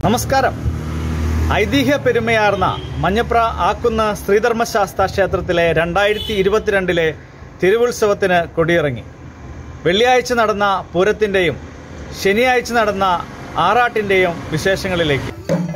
നമസ്കാരം ഐതിഹ്യ പെരുമയാർന്ന മഞ്ഞപ്ര ആക്കുന്ന ശ്രീധർമ്മശാസ്ത്ര ക്ഷേത്രത്തിലെ രണ്ടായിരത്തി ഇരുപത്തിരണ്ടിലെ തിരുവുത്സവത്തിന് കൊടിയിറങ്ങി വെള്ളിയാഴ്ച നടന്ന പൂരത്തിൻ്റെയും ശനിയാഴ്ച നടന്ന ആറാട്ടിൻ്റെയും വിശേഷങ്ങളിലേക്ക്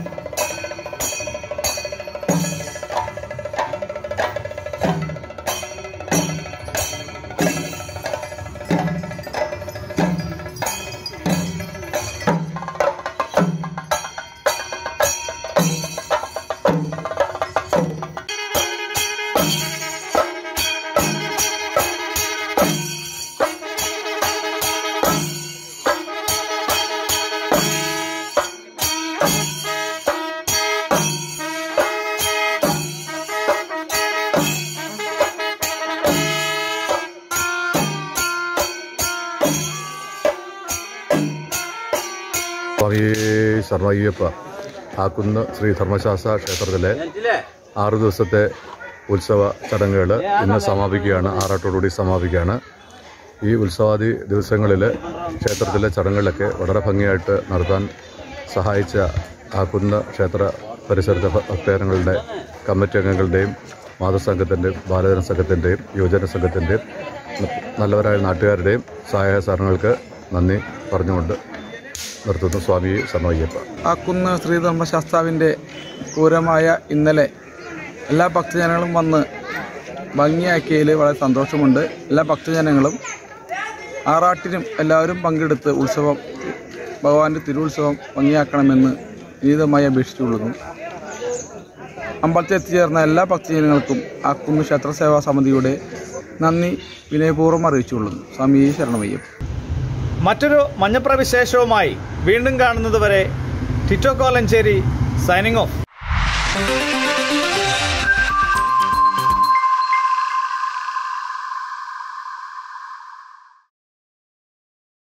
സ്വാമി ശർമ്മയ്യപ്പ ആക്കുന്ന് ശ്രീ ധർമ്മശാസ്ത്ര ക്ഷേത്രത്തിലെ ആറു ദിവസത്തെ ഉത്സവ ചടങ്ങുകൾ ഇന്ന് സമാപിക്കുകയാണ് ആറാട്ടോടുകൂടി സമാപിക്കുകയാണ് ഈ ഉത്സവാദി ദിവസങ്ങളിൽ ക്ഷേത്രത്തിലെ ചടങ്ങുകളൊക്കെ വളരെ ഭംഗിയായിട്ട് നടത്താൻ സഹായിച്ച ആക്കുന്ന് ക്ഷേത്ര പരിസരത്തെ ഭ- ഭക്തജനങ്ങളുടെ കമ്മിറ്റി അംഗങ്ങളുടെയും മാതൃസംഘത്തിൻ്റെയും ബാലജന സംഘത്തിൻ്റെയും യുവജന സംഘത്തിൻ്റെയും നല്ലവരായ നാട്ടുകാരുടെയും സഹായ സഹകരണങ്ങൾക്ക് നന്ദി പറഞ്ഞുകൊണ്ട് നിർത്തുന്നു സ്വാമി ശർമ്മയ്യപ്പ ആ കുന്ന് ശ്രീധർമ്മശാസ്താവിൻ്റെ പൂരമായ ഇന്നലെ എല്ലാ ഭക്തജനങ്ങളും വന്ന് ഭംഗിയാക്കിയതിൽ വളരെ സന്തോഷമുണ്ട് എല്ലാ ഭക്തജനങ്ങളും ആറാട്ടിനും എല്ലാവരും പങ്കെടുത്ത് ഉത്സവം ഭഗവാന്റെ തിരുവുത്സവം ഭംഗിയാക്കണമെന്ന് വിനീതമായി അപേക്ഷിച്ചുകൊള്ളുന്നു അമ്പലത്തിൽ എത്തിച്ചേർന്ന എല്ലാ ഭക്തജനങ്ങൾക്കും ആ കുന്ന് ക്ഷേത്രസേവാ സമിതിയുടെ നന്ദി വിനയപൂർവ്വം അറിയിച്ചുകൊള്ളുന്നു സ്വാമി ശരണമയ്യം മറ്റൊരു മഞ്ഞപ്ര വിശേഷവുമായി വീണ്ടും കാണുന്നതുവരെ ടിറ്റോ കോലഞ്ചേരി സൈനിങ് ഓഫ്